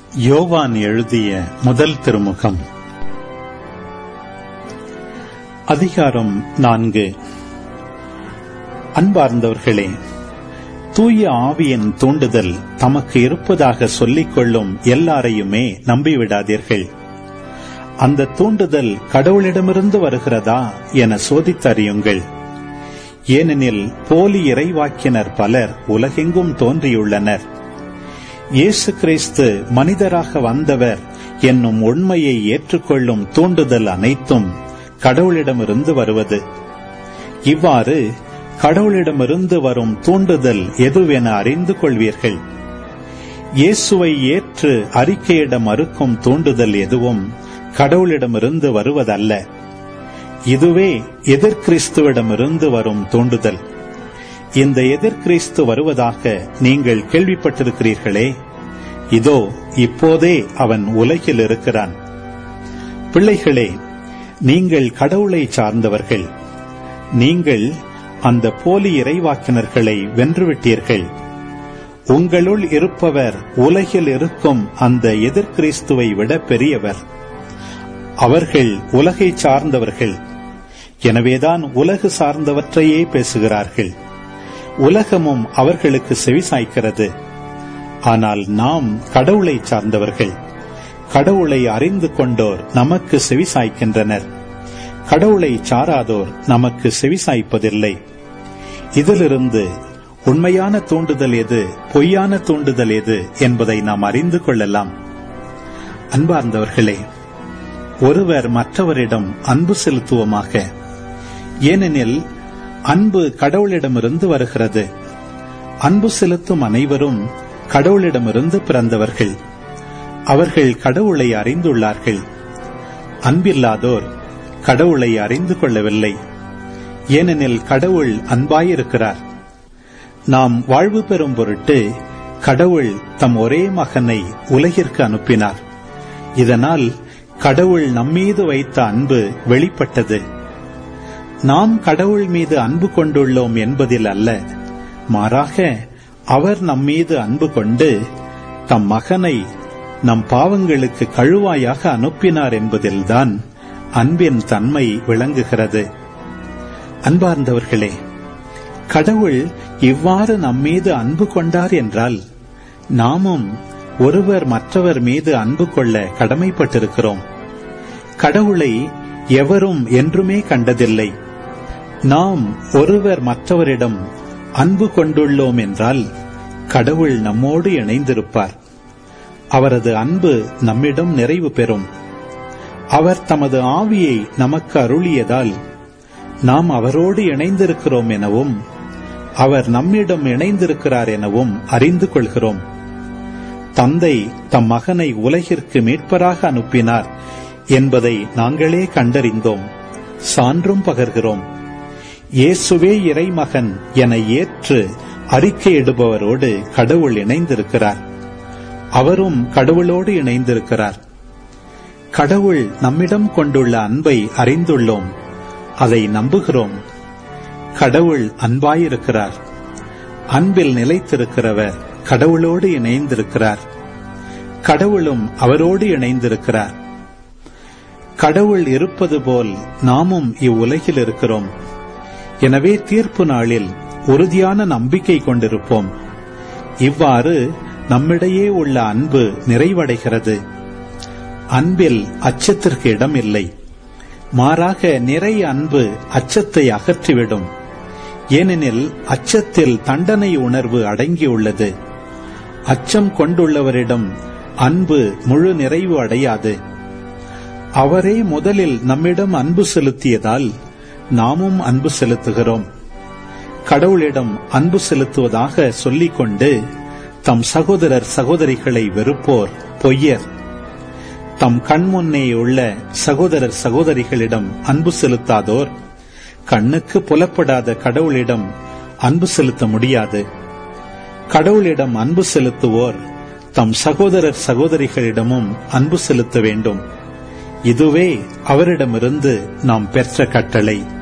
யோவான் எழுதிய முதல் திருமுகம் அதிகாரம் நான்கு அன்பார்ந்தவர்களே தூய ஆவியின் தூண்டுதல் தமக்கு இருப்பதாக சொல்லிக் கொள்ளும் எல்லாரையுமே நம்பிவிடாதீர்கள் அந்த தூண்டுதல் கடவுளிடமிருந்து வருகிறதா என சோதித்தறியுங்கள் ஏனெனில் போலி இறைவாக்கினர் பலர் உலகெங்கும் தோன்றியுள்ளனர் இயேசு கிறிஸ்து மனிதராக வந்தவர் என்னும் உண்மையை ஏற்றுக்கொள்ளும் தூண்டுதல் அனைத்தும் கடவுளிடமிருந்து வருவது இவ்வாறு கடவுளிடமிருந்து வரும் தூண்டுதல் எதுவென அறிந்து கொள்வீர்கள் இயேசுவை ஏற்று அறிக்கையிட மறுக்கும் தூண்டுதல் எதுவும் கடவுளிடமிருந்து வருவதல்ல இதுவே எதிர்கிறிஸ்துவிடமிருந்து வரும் தூண்டுதல் இந்த எதிர்கிறிஸ்து வருவதாக நீங்கள் கேள்விப்பட்டிருக்கிறீர்களே இதோ இப்போதே அவன் உலகில் இருக்கிறான் பிள்ளைகளே நீங்கள் கடவுளை சார்ந்தவர்கள் நீங்கள் அந்த போலி இறைவாக்கினர்களை வென்றுவிட்டீர்கள் உங்களுள் இருப்பவர் உலகில் இருக்கும் அந்த எதிர்கிறிஸ்துவை விட பெரியவர் அவர்கள் உலகை சார்ந்தவர்கள் எனவேதான் உலகு சார்ந்தவற்றையே பேசுகிறார்கள் உலகமும் அவர்களுக்கு செவிசாய்க்கிறது ஆனால் நாம் கடவுளை சார்ந்தவர்கள் கடவுளை அறிந்து கொண்டோர் நமக்கு செவிசாய்க்கின்றனர் கடவுளை சாராதோர் நமக்கு செவிசாய்ப்பதில்லை இதிலிருந்து உண்மையான தூண்டுதல் எது பொய்யான தூண்டுதல் எது என்பதை நாம் அறிந்து கொள்ளலாம் அன்பார்ந்தவர்களே ஒருவர் மற்றவரிடம் அன்பு செலுத்துவோமாக ஏனெனில் அன்பு கடவுளிடமிருந்து வருகிறது அன்பு செலுத்தும் அனைவரும் கடவுளிடமிருந்து பிறந்தவர்கள் அவர்கள் கடவுளை அறிந்துள்ளார்கள் அன்பில்லாதோர் கடவுளை அறிந்து கொள்ளவில்லை ஏனெனில் கடவுள் அன்பாயிருக்கிறார் நாம் வாழ்வு பெறும் பொருட்டு கடவுள் தம் ஒரே மகனை உலகிற்கு அனுப்பினார் இதனால் கடவுள் நம்மீது வைத்த அன்பு வெளிப்பட்டது நாம் கடவுள் மீது அன்பு கொண்டுள்ளோம் என்பதில் அல்ல மாறாக அவர் நம்மீது அன்பு கொண்டு தம் மகனை நம் பாவங்களுக்கு கழுவாயாக அனுப்பினார் என்பதில்தான் அன்பின் தன்மை விளங்குகிறது அன்பார்ந்தவர்களே கடவுள் இவ்வாறு நம்மீது அன்பு கொண்டார் என்றால் நாமும் ஒருவர் மற்றவர் மீது அன்பு கொள்ள கடமைப்பட்டிருக்கிறோம் கடவுளை எவரும் என்றுமே கண்டதில்லை நாம் ஒருவர் மற்றவரிடம் அன்பு கொண்டுள்ளோம் என்றால் கடவுள் நம்மோடு இணைந்திருப்பார் அவரது அன்பு நம்மிடம் நிறைவு பெறும் அவர் தமது ஆவியை நமக்கு அருளியதால் நாம் அவரோடு இணைந்திருக்கிறோம் எனவும் அவர் நம்மிடம் இணைந்திருக்கிறார் எனவும் அறிந்து கொள்கிறோம் தந்தை தம் மகனை உலகிற்கு மீட்பராக அனுப்பினார் என்பதை நாங்களே கண்டறிந்தோம் சான்றும் பகர்கிறோம் இயேசுவே இறைமகன் என ஏற்று அறிக்கையிடுபவரோடு கடவுள் இணைந்திருக்கிறார் அவரும் கடவுளோடு இணைந்திருக்கிறார் கடவுள் நம்மிடம் கொண்டுள்ள அன்பை அறிந்துள்ளோம் அதை நம்புகிறோம் கடவுள் அன்பாயிருக்கிறார் அன்பில் நிலைத்திருக்கிறவர் கடவுளோடு இணைந்திருக்கிறார் கடவுளும் அவரோடு இணைந்திருக்கிறார் கடவுள் இருப்பது போல் நாமும் இவ்வுலகில் இருக்கிறோம் எனவே தீர்ப்பு நாளில் உறுதியான நம்பிக்கை கொண்டிருப்போம் இவ்வாறு நம்மிடையே உள்ள அன்பு நிறைவடைகிறது அன்பில் அச்சத்திற்கு இடம் இல்லை மாறாக நிறை அன்பு அச்சத்தை அகற்றிவிடும் ஏனெனில் அச்சத்தில் தண்டனை உணர்வு அடங்கியுள்ளது அச்சம் கொண்டுள்ளவரிடம் அன்பு முழு நிறைவு அடையாது அவரே முதலில் நம்மிடம் அன்பு செலுத்தியதால் நாமும் அன்பு செலுத்துகிறோம் கடவுளிடம் அன்பு செலுத்துவதாக சொல்லிக்கொண்டு தம் சகோதரர் சகோதரிகளை வெறுப்போர் பொய்யர் தம் கண்முன்னே உள்ள சகோதரர் சகோதரிகளிடம் அன்பு செலுத்தாதோர் கண்ணுக்கு புலப்படாத கடவுளிடம் அன்பு செலுத்த முடியாது கடவுளிடம் அன்பு செலுத்துவோர் தம் சகோதரர் சகோதரிகளிடமும் அன்பு செலுத்த வேண்டும் இதுவே அவரிடமிருந்து நாம் பெற்ற கட்டளை